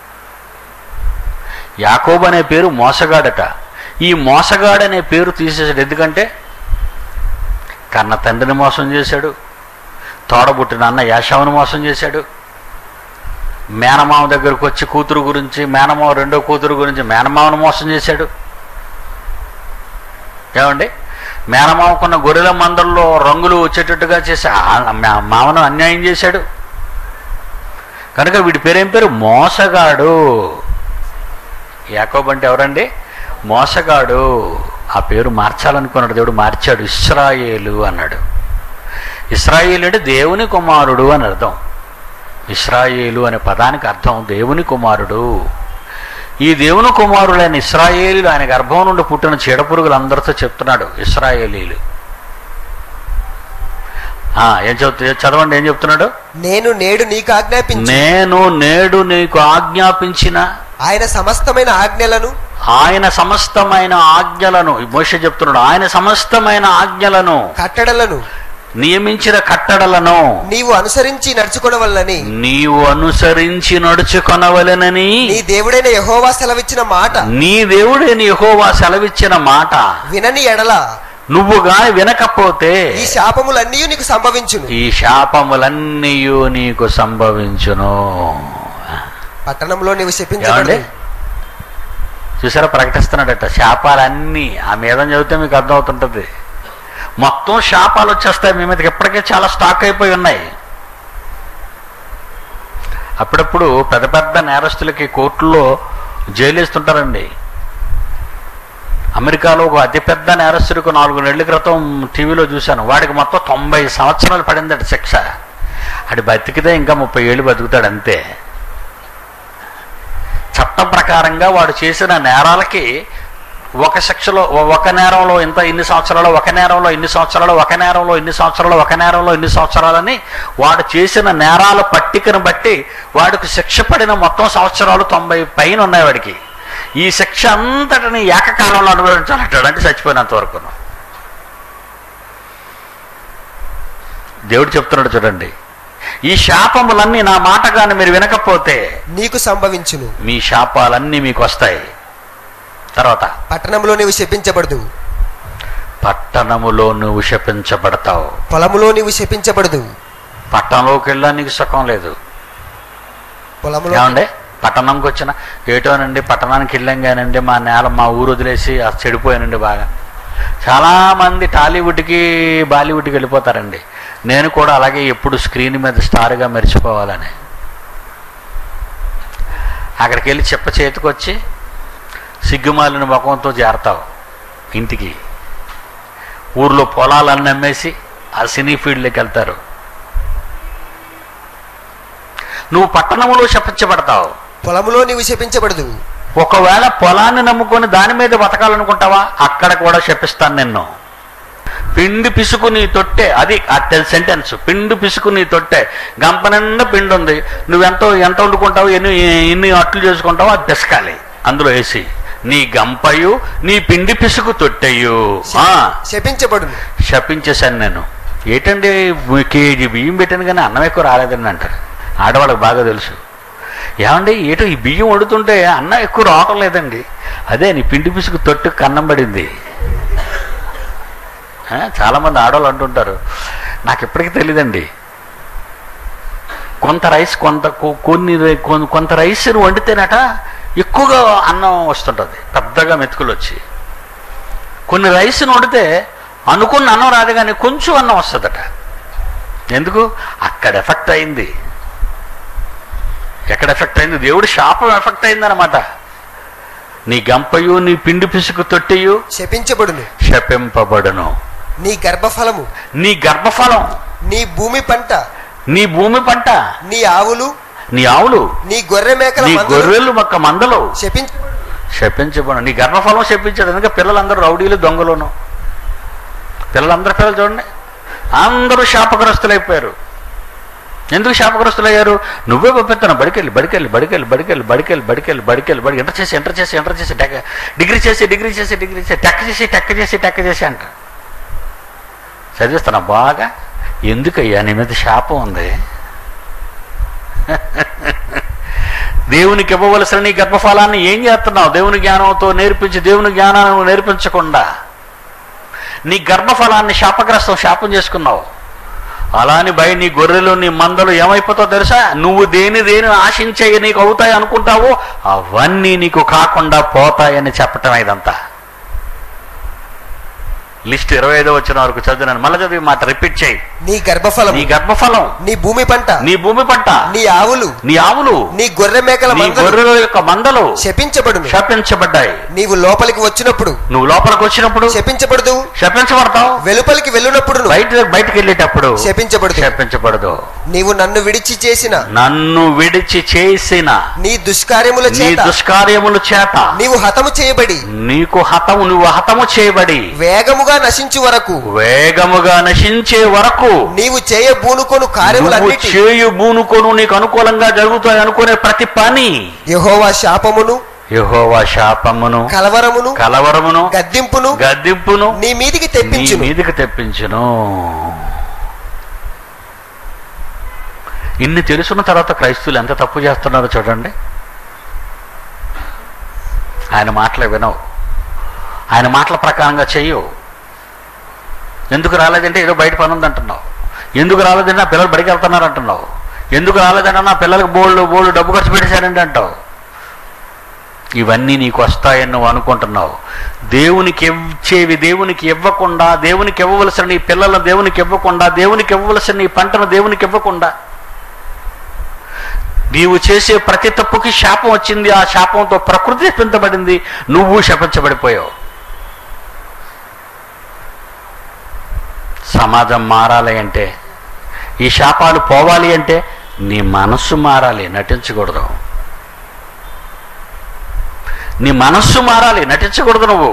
యాకోబు అనే పేరు మోసగాడట ఈ మోసగాడు అనే పేరు తీసేసాడు ఎందుకంటే కన్న తండ్రిని మోసం చేశాడు తోడబుట్టిన అన్న యాషావుని మోసం చేశాడు మేనమామ దగ్గరకు వచ్చి కూతురు గురించి మేనమామ రెండో కూతురు గురించి మేనమామను మోసం చేశాడు ఏమండి మేనమామకున్న గొర్రెల మందల్లో రంగులు వచ్చేటట్టుగా చేసి ఆ మా- మామను అన్యాయం చేశాడు కనుక వీడి పేరేం పేరు మోసగాడు యాకోబ్ అంటే ఎవరండి మోసగాడు ఆ పేరు మార్చాలనుకున్నాడు దేవుడు మార్చాడు ఇస్రాయేలు అన్నాడు ఇస్రాయేలు అంటే దేవుని కుమారుడు అని అర్థం ఇస్రాయేలు అనే పదానికి అర్థం దేవుని కుమారుడు ఈ దేవుని కుమారుడైన ఇస్రాయేలీలు ఆయన గర్భం నుండి పుట్టిన చీడపురుగులందరితో చెప్తున్నాడు ఇస్రాయేలీలు ఆ, ఏం చెప్తు చదవండి ఏం చెప్తున్నాడు నేను నేడు నీకు ఆజ్ఞాపించు నేను నేడు నీకు ఆజ్ఞాపించిన ఆయన సమస్తమైన ఆజ్ఞలను ఆయన సమస్తమైన ఆజ్ఞలను మోష చెప్తున్నాడు ఆయన సమస్తమైన ఆజ్ఞలను కట్టడలను నియమించిన కట్టడలను నీవు అనుసరించి నడుచుకోవలనని నీవు అనుసరించి నడుచుకొనవలెనని నీ దేవుడైన యహోవా సెలవిచ్చిన మాట నీ దేవుడైన యెహోవా సెలవిచ్చిన మాట వినని ఎడల నువ్వు గాని వినకపోతే ఈ శాపములన్నీ నీకు సంభవించును ఈ శాపములన్నీ నీకు సంభవించును పట్టణంలో నీవు ఏమండి శపించబడి చూసారా ప్రకటిస్తున్నాడట శాపాలన్నీ ఆ మీద చదివితే మీకు అర్థమవుతుంటుంది మొత్తం శాపాలు వచ్చేస్తాయి మీ మీదకి ఇప్పటికే చాలా స్టాక్ అయిపోయి ఉన్నాయి అప్పుడప్పుడు పెద్ద పెద్ద నేరస్తులకి కోర్టులో జైలు వేస్తుంటారండి అమెరికాలో ఒక అతిపెద్ద నేరస్తుడికి నాలుగు నెలల క్రితం టీవీలో చూశాను వాడికి మొత్తం తొంభై సంవత్సరాలు పడిందట శిక్ష అది బతికితే ఇంకా ముప్పై ఏళ్ళు బతుకుతాడు అంతే చట్టం ప్రకారంగా వాడు చేసిన నేరాలకి ఒక శిక్షలో ఒక నేరంలో ఇంత ఇన్ని సంవత్సరాలు ఒక నేరంలో ఇన్ని సంవత్సరాలు ఒక నేరంలో ఇన్ని సంవత్సరాలు ఒక నేరంలో ఇన్ని సంవత్సరాలని వాడు చేసిన నేరాల పట్టికను బట్టి వాడికి శిక్ష పడిన మొత్తం సంవత్సరాలు తొంభై పైన ఉన్నాయి వాడికి ఈ శిక్ష అంతటిని ఏకకాలంలో అనుభవించాలంటాడు అంటే చచ్చిపోయినంత వరకు దేవుడు చెప్తున్నాడు చూడండి ఈ శాపములన్నీ నా మాట కానీ మీరు వినకపోతే నీకు సంభవించును మీ శాపాలన్నీ మీకు వస్తాయి తర్వాత పట్టణంలో నీవు శపించబడదు పట్టణములో నువ్వు శపించబడతావు పొలములో నీవు శపించబడదు పట్టణంలోకి వెళ్ళా నీకు సుఖం లేదు పొలములో ఏమండి పట్టణంకి వచ్చిన ఏటోనండి పట్టణానికి వెళ్ళాం కానండి మా నేల మా ఊరు వదిలేసి ఆ చెడిపోయానండి బాగా చాలామంది టాలీవుడ్కి బాలీవుడ్కి వెళ్ళిపోతారండి నేను కూడా అలాగే ఎప్పుడు స్క్రీన్ మీద స్టార్గా మెరిచిపోవాలని అక్కడికి వెళ్ళి చెప్ప చేతికొచ్చి సిగ్గుమాలిన ముఖంతో చేరతావు ఇంటికి ఊర్లో పొలాలన్నీ అమ్మేసి ఆ సినీ ఫీల్డ్లోకి వెళ్తారు నువ్వు పట్టణంలో శపించబడతావు పొలములో నీవు శపించబడదు ఒకవేళ పొలాన్ని నమ్ముకొని దాని మీద బతకాలనుకుంటావా అక్కడ కూడా శపిస్తాను నిన్ను పిండి పిసుకు నీ తొట్టే అది ఆ సెంటెన్స్ పిండి పిసుకు నీ తొట్టే గంప నిండా పిండి ఉంది నువ్వెంతో ఎంత వండుకుంటావు ఎన్ని ఎన్ని అట్లు చేసుకుంటావో అది పిసకాలి అందులో వేసి నీ గంపయు నీ పిండి పిసుకు తొట్టెయు ఆ, శపించబడును శపించేశాను నేను ఏంటండి కేజీ బియ్యం పెట్టాను కానీ అన్నం ఎక్కువ రాలేదండి అంటారు ఆడవాళ్ళకి బాగా తెలుసు ఏమండి ఏటో ఈ బియ్యం వండుతుంటే అన్నం ఎక్కువ రావటం లేదండి అదే నీ పిండి పిసుకు తొట్టు కన్నం పడింది ఆ, చాలామంది ఆడవాళ్ళు అంటుంటారు నాకు ఇప్పటికీ తెలియదండి కొంత రైస్ కొంత కొ- కొన్ని రై- కొన్- కొంత రైస్ వండితేనట ఎక్కువగా అన్నం వస్తుంటుంది పెద్దగా మెతుకులు వచ్చి కొన్ని రైస్ని వండితే అనుకున్న అన్నం రాదు కానీ కొంచెం అన్నం వస్తుందట ఎందుకు అక్కడ ఎఫెక్ట్ అయింది ఎక్కడ ఎఫెక్ట్ అయింది దేవుడి శాపం ఎఫెక్ట్ అయిందనమాట నీ గంపయు నీ పిండి పిసుకు తొట్టియు శపించబడును శపింపబడును నీ గర్భఫలము నీ గర్భఫలం నీ భూమి పంట నీ భూమి పంట నీ ఆవులు నీ ఆవులు నీ గొర్రె మేకల నీ మందలు గొర్రెలు మొక్క మందలు శపించబడును శపించబడు నీ గర్భఫలం శపించాడు ఎందుకంటే పిల్లలందరూ రౌడీలు దొంగలును పిల్లలందరూ పిల్లలు చూడండి అందరూ శాపగ్రస్తులైపోయారు ఎందుకు శాపగ్రస్తులయ్యారు నువ్వే పంపిస్తాను బడికెళ్ళి బడికెళ్ళి బడికెళ్ళి బడికెళ్ళి బడికెళ్ళి బడికెళ్ళి బడికెళ్ళి బడి ఎంటర్ చేసి ఎంటర్ చేసి ఎంటర్ చేసి టెక్ డిగ్రీ చేసి డిగ్రీ చేసి డిగ్రీ చేసి టెక్ చేసి టెక్ చేసి టెక్ చేసి అంట చదివిస్తాను బాగా ఎందుకయ్యా నీ మీద శాపం ఉంది దేవునికి ఇవ్వవలసిన నీ గర్భఫలాన్ని ఏం చేస్తున్నావు దేవుని జ్ఞానంతో నేర్పించి దేవుని జ్ఞానాన్ని నువ్వు నేర్పించకుండా నీ గర్భఫలాన్ని శాపగ్రస్తం శాపం చేసుకున్నావు అలాని భయ నీ గొర్రెలు నీ మందలు ఏమైపోతావు తెలుసా నువ్వు దేని దేని ఆశించే నీకు అవుతాయి అనుకుంటావో అవన్నీ నీకు కాకుండా పోతాయని చెప్పటం ఇదంతా లిస్ట్ ఇరవై ఐదో వచ్చిన వరకు చదివినాను మళ్ళీ చదివి మాట రిపీట్ చేయి నీ గర్భఫలము నీ గర్భఫలం నీ భూమి పంట నీ భూమి పంట నీ ఆవులు నీ ఆవులు నీ గొర్రె మేకల నీ మందలు గొర్రెల యొక్క మందలు శపించబడును శపించబడ్డాయి నీవు లోపలికి వచ్చినప్పుడు నువ్వు లోపలికి వచ్చినప్పుడు శపించబడదు శపించబడతావు వెలుపలికి వెళ్ళినప్పుడు బయట బయటికి వెళ్ళేటప్పుడు శపించబడదు శపించబడదు నీవు నన్ను విడిచి చేసిన నన్ను విడిచి చేసిన నీ దుష్కార్యముల నీ చేత దుష్కార్యముల చేత నీవు హతము చేయబడి నీకు హతము నువ్వు హతము చేయబడి వేగముగా నశించు వరకు వేగముగా నశించే వరకు నీవు చేయ బూనుకొను నువ్వు కార్యములన్నిటి చేయు బూనుకొను నీకు అనుకూలంగా జరుగుతాయి అనుకునే ప్రతి పని యెహోవా శాపమును యెహోవా శాపమును కలవరమును కలవరమును గద్దింపును గద్దింపును నీ మీదికి నీ తెప్పించును మీదికి తెప్పించును ఇన్ని తెలుసున్న తర్వాత క్రైస్తువులు ఎంత తప్పు చేస్తున్నారో చూడండి ఆయన మాటలు వినవు ఆయన మాటల ప్రకారంగా చెయ్యవు ఎందుకు రాలేదంటే ఏదో బయట పని ఉందంటున్నావు ఎందుకు రాలేదంటే నా పిల్లలు బడికి వెళ్తున్నారు అంటున్నావు ఎందుకు రాలేదంటే నా పిల్లలకు బోళ్ళు బోళ్ళు డబ్బు ఖర్చు పెట్టేశారంటే అంటావు ఇవన్నీ నీకు వస్తాయని నువ్వు అనుకుంటున్నావు దేవునికి ఇచ్చేవి దేవునికి ఇవ్వకుండా దేవునికి ఇవ్వవలసిన నీ పిల్లలను దేవునికి ఇవ్వకుండా దేవునికి ఇవ్వవలసిన నీ పంటను దేవునికి ఇవ్వకుండా నీవు చేసే ప్రతి తప్పుకి శాపం వచ్చింది ఆ శాపంతో ప్రకృతి శపించబడింది నువ్వు శపించబడిపోయావు సమాజం మారాలి అంటే ఈ శాపాలు పోవాలి అంటే నీ మనస్సు మారాలి నటించకూడదు నీ మనస్సు మారాలి నటించకూడదు నువ్వు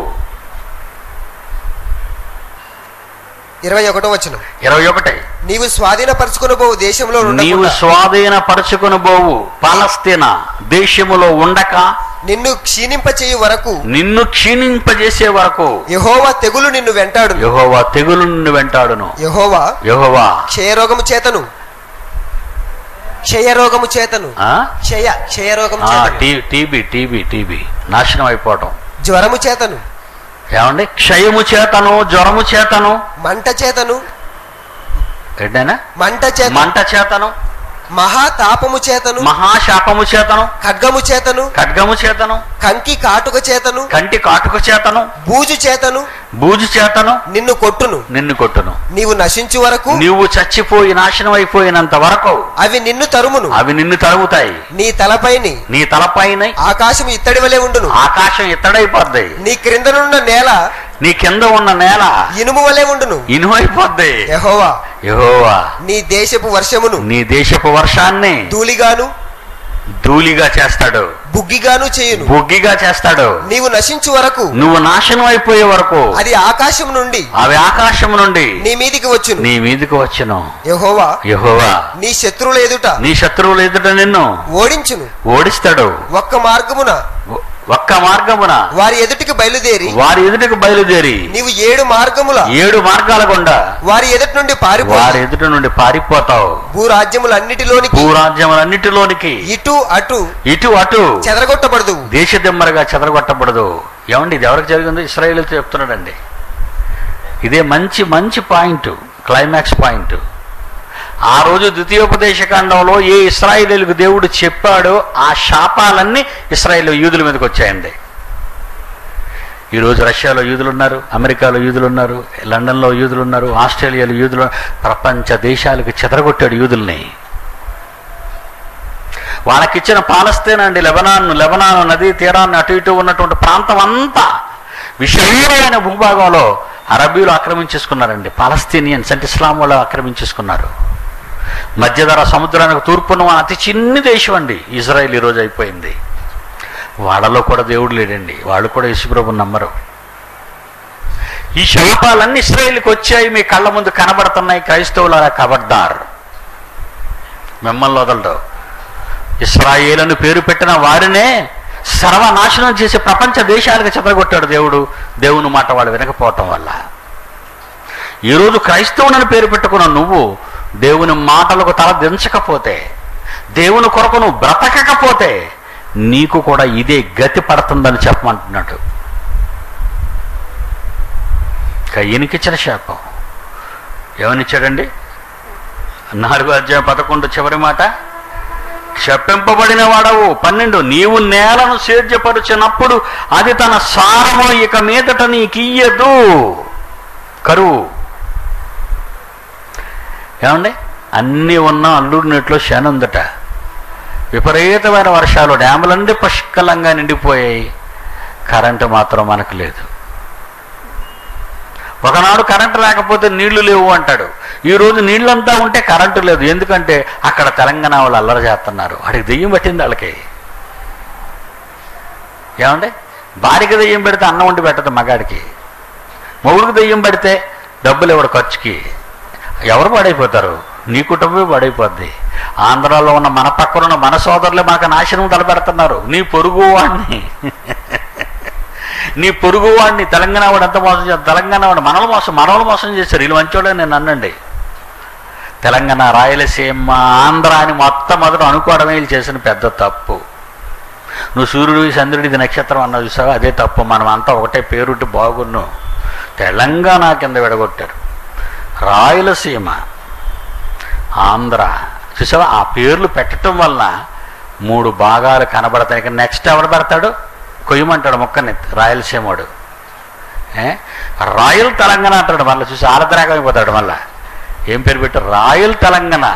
ఇరవై ఒకటో వచనం ఇరవై ఒకటి నీవు స్వాధీనపరచుకుని పోవు దేశంలో నీవు ఉండకుండా స్వాధీన పరుచుకుని పోవు పాలస్తీనా దేశములో ఉండక నిన్ను క్షీణింపచేయు వరకు నిన్ను క్షీణింపజేసే వరకు యహోవా తెగులు నిన్ను వెంటాడు యహోవా తెగులు నిన్ను వెంటాడును యహోవా యహోవా క్షయరోగము చేతను క్షయరోగము చేతను ఆ? క్షయ క్షయరోగము ఆ, చేతను టీ- టీబీ టీబీ టీబీ నాశనం అయిపోవటం జ్వరము చేతను ఏమండి క్షయము చేతను జ్వరము చేతను మంట చేతను ఏంటైనా మంట చేత మంట చేతను మహాతాపము చేతను మహాశాపము చేతను ఖడ్గము చేతను ఖడ్గము చేతను కంకి కాటుక చేతను కంటి కాటుక చేతను బూజు చేతను బూజు చేతను నిన్ను కొట్టును నిన్ను కొట్టును నీవు నశించు వరకు నీవు చచ్చిపోయి నాశనం అయిపోయినంత వరకు అవి నిన్ను తరుమును అవి నిన్ను తరుగుతాయి నీ తలపైని నీ తలపైన ఆకాశం ఇత్తడి వలె ఉండును ఆకాశం ఇత్తడైపోద్ది నీ క్రిందనున్న నేల నీ కింద ఉన్న నేల ఇనుము వలె ఉండును ఇనుమైపోద్ది యహోవా యెహోవా నీ దేశపు వర్షమును నీ దేశపు వర్షాన్ని ధూళిగాను ధూళిగా చేస్తాడు బుగ్గిగాను చేయును బొగ్గిగా చేస్తాడు నీవు నశించు వరకు నువ్వు నాశనం అయిపోయే వరకు అది ఆకాశం నుండి అవి ఆకాశం నుండి నీ మీదికి వచ్చును నీ మీదకి వచ్చును యహోవా యెహోవా నీ శత్రువుల ఎదుట నీ శత్రువులు ఎదుట నిన్ను ఓడించును ఓడిస్తాడు ఒక్క మార్గమున ఒ- ఒక్క మార్గమున వారి ఎదుటికి బయలుదేరి వారి ఎదుటికి బయలుదేరి నీవు ఏడు మార్గముల ఏడు మార్గాల గుండా వారి ఎదుటి నుండి పారిపో వారి ఎదుట నుండి పారిపోతావు భూరాజ్యములన్నిటిలోనికి భూరాజ్యములన్నిటిలోనికి ఇటు అటు ఇటు అటు చెదరగొట్టబడదు దేశదిమ్మరగా చెదరగొట్టబడదు ఏమండి ఇది ఎవరికి జరిగిందో ఇస్రాయేల్తో చెప్తున్నాడండి ఇదే మంచి మంచి పాయింట్ క్లైమాక్స్ పాయింట్ ఆ రోజు ద్వితీయోపదేశ కాండంలో ఏ ఇస్రాయేలీలకు దేవుడు చెప్పాడో ఆ శాపాలన్నీ ఇస్రాయేల్ యూదుల మీదకి వచ్చాయండి ఈరోజు రష్యాలో యూదులు ఉన్నారు అమెరికాలో యూదులు ఉన్నారు లండన్లో యూదులు ఉన్నారు ఆస్ట్రేలియాలో యూదులు ఉన్నారు. ప్రపంచ దేశాలకు చెదరగొట్టాడు యూదుల్ని వాళ్ళకిచ్చిన పాలస్తీన్ అండి లెబనాన్ లెబనాన్ నదీ తీరాన్ని అటు ఇటు ఉన్నటువంటి ప్రాంతం అంతా విశాలమైన భూభాగంలో అరబీలు ఆక్రమించేసుకున్నారండి పాలస్తీనియన్స్ అంటే ఇస్లాం వాళ్ళు ఆక్రమించేసుకున్నారు మధ్యధర సముద్రానికి తూర్పున ఉన్న అతి చిన్ని దేశం అండి ఇజ్రాయెల్ ఈరోజు అయిపోయింది వాళ్ళలో కూడా దేవుడు లేడండి వాళ్ళు కూడా యేసుప్రభుని నమ్మరు ఈ శాపాలన్నీ ఇస్రాయేల్కి వచ్చాయి మీ కళ్ళ ముందు కనబడుతున్నాయి క్రైస్తవులారా కబడ్డారు మిమ్మల్ని వదలడు ఇస్రాయేలను పేరు పెట్టిన వారినే సర్వనాశనం చేసి ప్రపంచ దేశాలకు చెదరగొట్టాడు దేవుడు దేవుని మాట వాళ్ళు వినకపోవటం వల్ల ఈరోజు క్రైస్తవునని పేరు పెట్టుకున్న నువ్వు దేవుని మాటలకు తల దించకపోతే దేవుని కొరకు నువ్వు బ్రతకకపోతే నీకు కూడా ఇదే గతి పడుతుందని చెప్పమంటున్నాడు కయ్యనికిచ్చిన శాపం ఏమనిచ్చాడండి నాలుగో అధ్యాయం పదకొండు చివరి మాట శపింపబడిన వాడవు పన్నెండు నీవు నేలను సేద్యపరిచినప్పుడు అది తన సారము ఇక మీదట నీకియ్యదు కరువు ఏమండి అన్నీ ఉన్న అల్లుడి నీటిలో శని ఉందట విపరీతమైన వర్షాలు డ్యాములన్నీ పుష్కలంగా నిండిపోయాయి కరెంటు మాత్రం మనకు లేదు ఒకనాడు కరెంటు లేకపోతే నీళ్లు లేవు అంటాడు ఈ రోజు నీళ్ళంతా ఉంటే కరెంటు లేదు ఎందుకంటే అక్కడ తెలంగాణ వాళ్ళు అల్లరి చేస్తున్నారు వాడికి దెయ్యం పట్టింది వాళ్ళకి ఏమండి భార్యకి దెయ్యం పెడితే అన్నం వండి పెట్టదు మగాడికి మొగుడికి దెయ్యం పెడితే డబ్బులు ఎవడు ఖర్చుకి ఎవరు పాడైపోతారు నీ కుటుంబమే పాడైపోద్ది ఆంధ్రాలో ఉన్న మన పక్కన ఉన్న మన సోదరులే మనకు నాశనం తలపెడుతున్నారు నీ పొరుగు వాడిని నీ పొరుగు వాడిని తెలంగాణ వాడు ఎంత మోసం చేస్తారు తెలంగాణ వాడు మనలు మోసం మనలు మోసం చేశారు వీళ్ళు మంచోడే నేను అన్నండి తెలంగాణ రాయలసీమ ఆంధ్ర అని మొత్తం మొదట అనుకోవడమే వీళ్ళు చేసిన పెద్ద తప్పు నువ్వు సూర్యుడు చంద్రుడిది నక్షత్రం అన్న చూసావా అదే తప్పు మనం అంతా ఒకటే పేరుంటి బాగున్ను తెలంగాణ కింద విడగొట్టారు రాయలసీమ ఆంధ్ర చూసావా ఆ పేర్లు పెట్టడం వలన మూడు భాగాలు కనబడతాయి ఇక నెక్స్ట్ ఎవడు పెడతాడు కొయ్యమంటాడు మొక్కని రాయలసీమోడు ఏ? రాయల్ తెలంగాణ అంటాడు మళ్ళీ చూసి ఆరద్రాగమైపోతాడు మళ్ళా ఏం పేరు పెట్టారు రాయల్ తెలంగాణ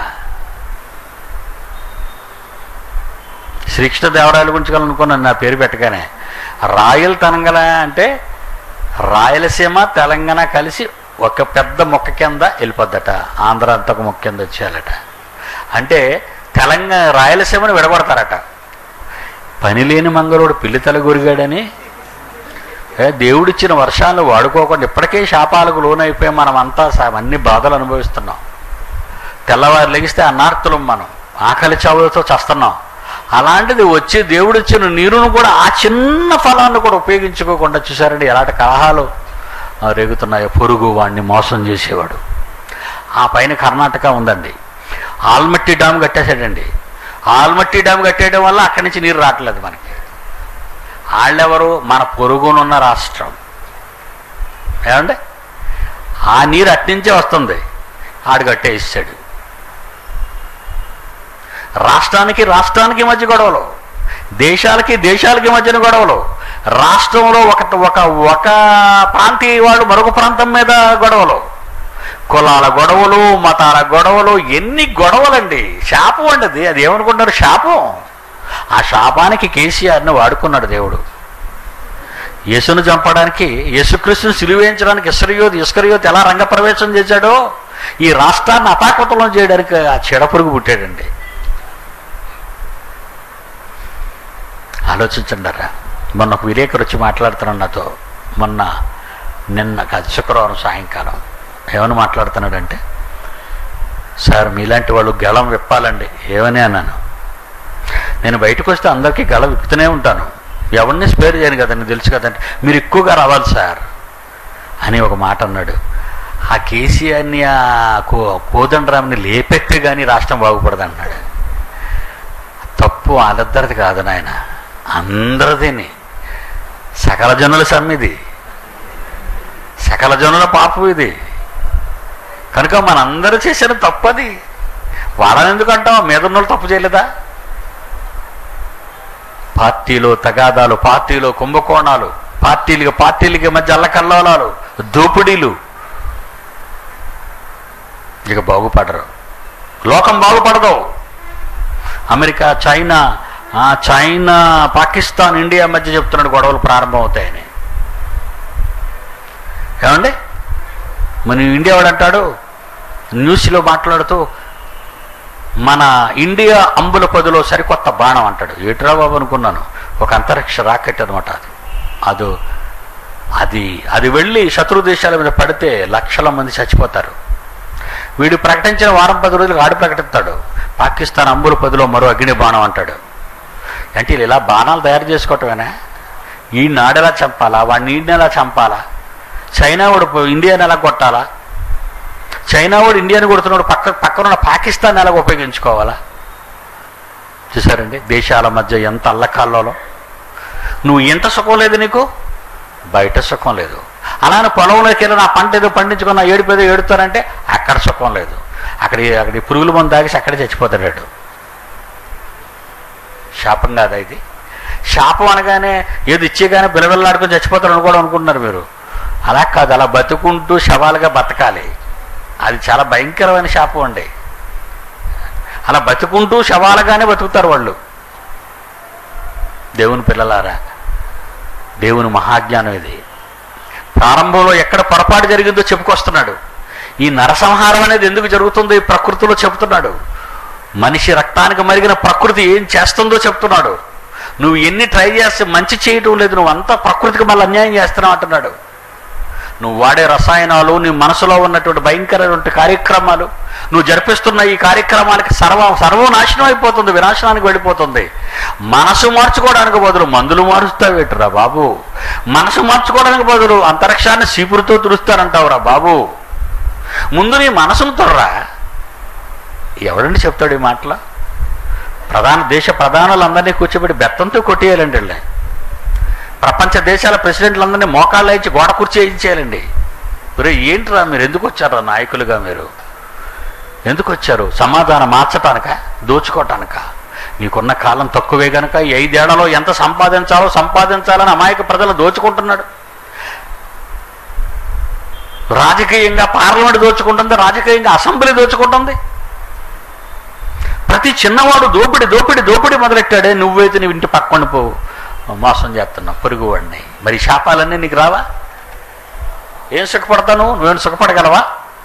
శ్రీకృష్ణ దేవరాయల గురించి అనుకున్నాను నా పేరు పెట్టగానే రాయల్ తెలంగాణ అంటే రాయలసీమ తెలంగాణ కలిసి ఒక పెద్ద మొక్క కింద వెళ్ళిపోద్దట ఆంధ్ర అంతా ఒక మొక్క కింద వచ్చేయాలట అంటే తెలంగాణ రాయలసీమను విడగొడతారట పని లేని మంగళోడు పిల్లి తల గురిగాడని ఏ, దేవుడిచ్చిన వర్షాలను వాడుకోకుండా ఇప్పటికే శాపాలకు లోనైపోయి మనం అంతా స- అన్ని బాధలు అనుభవిస్తున్నాం తెల్లవారు లెగిస్తే అన్నార్తులం మనం ఆకలి చావులతో చస్తున్నాం అలాంటిది వచ్చి దేవుడిచ్చిన నీరును కూడా ఆ చిన్న ఫలాన్ని కూడా ఉపయోగించుకోకుండా చూసారండి ఎలాంటి కలహాలు ఆ, రేగుతున్నాయో పొరుగు వాడిని మోసం చేసేవాడు ఆ పైన కర్ణాటక ఉందండి ఆల్మట్టి డ్యామ్ కట్టేశాడండి ఆల్మట్టి డ్యామ్ కట్టేయడం వల్ల అక్కడి నుంచి నీరు రావట్లేదు మనకి వాళ్ళెవరు మన పొరుగునున్న రాష్ట్రం ఏమండి ఆ నీరు అట్నుంచే వస్తుంది ఆడు కట్టేస్తాడు రాష్ట్రానికి రాష్ట్రానికి మధ్య గొడవలు దేశాలకి దేశాలకి మధ్యన గొడవలు రాష్ట్రంలో ఒక ఒక ఒక ప్రాంతీయ వాళ్ళు మరొక ప్రాంతం మీద గొడవలు కులాల గొడవలు మతాల గొడవలు ఎన్ని గొడవలండి శాపం అండి అది అది ఏమనుకుంటున్నారు శాపం ఆ శాపానికి కేసీఆర్ని వాడుకున్నాడు దేవుడు యేసును చంపడానికి యేసుక్రీస్తుని సిలువేయించడానికి ఇస్కరియోత్ ఇస్కరియోత్ ఎలా రంగప్రవేశం చేశాడో ఈ రాష్ట్రాన్ని అపాకృతం చేయడానికి ఆ చెడపురుగు పుట్టాడండి ఆలోచించండారా మొన్న ఒక విలేకరు వచ్చి మాట్లాడుతున్నాడు నాతో మొన్న నిన్న కాదు శుక్రవారం సాయంకాలం ఏమని మాట్లాడుతున్నాడంటే సార్ మీలాంటి వాళ్ళు గళం విప్పాలండి ఏమని అన్నాను నేను బయటకు వస్తే అందరికీ గళ విప్పుతూనే ఉంటాను ఎవరిని స్పేర్ చేయను కదండి తెలుసు కదండి మీరు ఎక్కువగా రావాలి సార్ అని ఒక మాట అన్నాడు ఆ కేసీఆర్ని ఆ కో కోదండరామ్ని లేపెత్తే కానీ రాష్ట్రం బాగుపడదు అన్నాడు తప్పు వాళ్ళిద్దరిది కాదు నాయన అందరిదిని సకల జనుల సమ్మిది సకల జనుల పాపం ఇది కనుక మనందరూ చేసిన తప్పది వాళ్ళని ఎందుకంటాం మీద ఉన్న వాళ్ళు తప్పు చేయలేదా పార్టీలో తగాదాలు పార్టీలో కుంభకోణాలు పార్టీలకి పార్టీలకి మధ్య అల్లకల్లోలాలు దోపిడీలు ఇక బాగుపడరు లోకం బాగుపడదు అమెరికా చైనా ఆ, చైనా పాకిస్తాన్ ఇండియా మధ్య చెప్తున్నాడు గొడవలు ప్రారంభం అవుతాయని ఏమండి మన ఇండియా వాడు అంటాడు న్యూస్లో మాట్లాడుతూ మన ఇండియా అంబుల పదిలో సరికొత్త బాణం అంటాడు ఏట్రా బాబు అనుకున్నాను ఒక అంతరిక్ష రాకెట్ అనమాట అది అదో అది అది వెళ్ళి శత్రు దేశాల మీద పడితే లక్షల మంది చచ్చిపోతారు వీడు ప్రకటించిన వారం పది రోజులు ఆడు ప్రకటిస్తాడు పాకిస్తాన్ అంబుల పదిలో మరో అగ్ని బాణం అంటాడు అంటే వీళ్ళు ఇలా బాణాలు తయారు చేసుకోవటమేనా ఈ నాడెలా చంపాలా వాడిని ఈడిని ఎలా చంపాలా చైనా వాడు ఇండియాని ఎలా కొట్టాలా చైనా వాడు ఇండియాని కొడుతున్నాడు పక్క పక్కన ఉన్న పాకిస్తాన్ ఎలాగ ఉపయోగించుకోవాలా చూసారండి దేశాల మధ్య ఎంత అల్లకాల్లో నువ్వు ఎంత సుఖం లేదు నీకు బయట సుఖం లేదు అలానే పొలంలోకి వెళ్ళి నా పంట ఏదో పండించుకున్న ఏడుపేదో ఏడుతారంటే అక్కడ సుఖం లేదు అక్కడ అక్కడ ఈ పురుగుల మందు తాగేసి అక్కడే చచ్చిపోతాడు శాపం కాదా ఇది శాపం అనగానే ఏది ఇచ్చేగానే బిలబిల్లాడుకొని చచ్చిపోతారు అనుకోవడం అనుకుంటున్నారు మీరు అలా కాదు అలా బతుకుంటూ శవాలుగా బతకాలి అది చాలా భయంకరమైన శాపం అండి అలా బతుకుంటూ శవాలుగానే బతుకుతారు వాళ్ళు దేవుని పిల్లలారా దేవుని మహాజ్ఞానం ఇది ప్రారంభంలో ఎక్కడ పొరపాటు జరిగిందో చెప్పుకొస్తున్నాడు ఈ నరసంహారం అనేది ఎందుకు జరుగుతుందో ఈ ప్రకృతిలో చెప్తున్నాడు మనిషి రక్తానికి మరిగిన ప్రకృతి ఏం చేస్తుందో చెప్తున్నాడు నువ్వు ఎన్ని ట్రై చేస్తే మంచి చేయటం లేదు నువ్వు అంతా ప్రకృతికి మళ్ళీ అన్యాయం చేస్తున్నావు అంటున్నాడు నువ్వు వాడే రసాయనాలు నీ మనసులో ఉన్నటువంటి భయంకరమైన కార్యక్రమాలు నువ్వు జరిపిస్తున్న ఈ కార్యక్రమానికి సర్వ సర్వనాశనం అయిపోతుంది వినాశనానికి వెళ్ళిపోతుంది మనసు మార్చుకోవడానికి బదులు మందులు మారుస్తావేట్రా బాబు మనసు మార్చుకోవడానికి బదులు అంతరిక్షాన్ని సీపురుతో తుడుస్తారంటావురా బాబు ముందు నీ మనసును తొర్రా ఎవడండి చెప్తాడు ఈ మాటల ప్రధాన దేశ ప్రధానులందరినీ కూర్చోబెట్టి బెత్తంతో కొట్టేయాలండి వీళ్ళని. ప్రపంచ దేశాల ప్రెసిడెంట్లందరినీ మోకాళ్ళు ఇచ్చి గోడ కుర్చీ వేయించేయాలండి ఒరే ఏంట్రా మీరు ఎందుకు వచ్చారా నాయకులుగా మీరు ఎందుకు వచ్చారు సమాధానం మార్చటానిక దోచుకోవటానిక నీకున్న కాలం తక్కువే గనక ఈ ఐదేళ్లలో ఎంత సంపాదించాలో సంపాదించాలని అమాయక ప్రజలు దోచుకుంటున్నాడు రాజకీయంగా పార్లమెంట్ దోచుకుంటుంది రాజకీయంగా అసెంబ్లీ దోచుకుంటుంది ప్రతి చిన్నవాడు దోపిడి దోపిడి దోపిడి మొదలెట్టాడే నువ్వైతే నీ ఇంటి పక్కన పో మోసం చేస్తున్నావు పొరుగువాడిని మరి శాపాలన్నీ నీకు రావా ఏం సుఖపడతాను నువ్వేం సుఖపడగలవా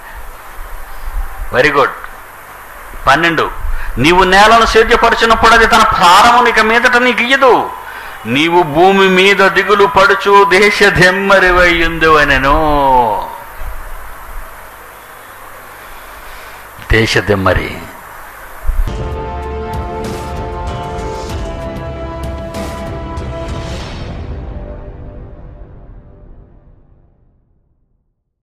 వెరీ గుడ్ పన్నెండు నీవు నేలను సేద్యపరచినప్పుడు అది తన భారము నీక మీదట నీకు ఇయ్యదు నీవు భూమి మీద దిగులు పడుచు దేశ దెమ్మరివయ్యుందు అనెను దేశ దెమ్మరి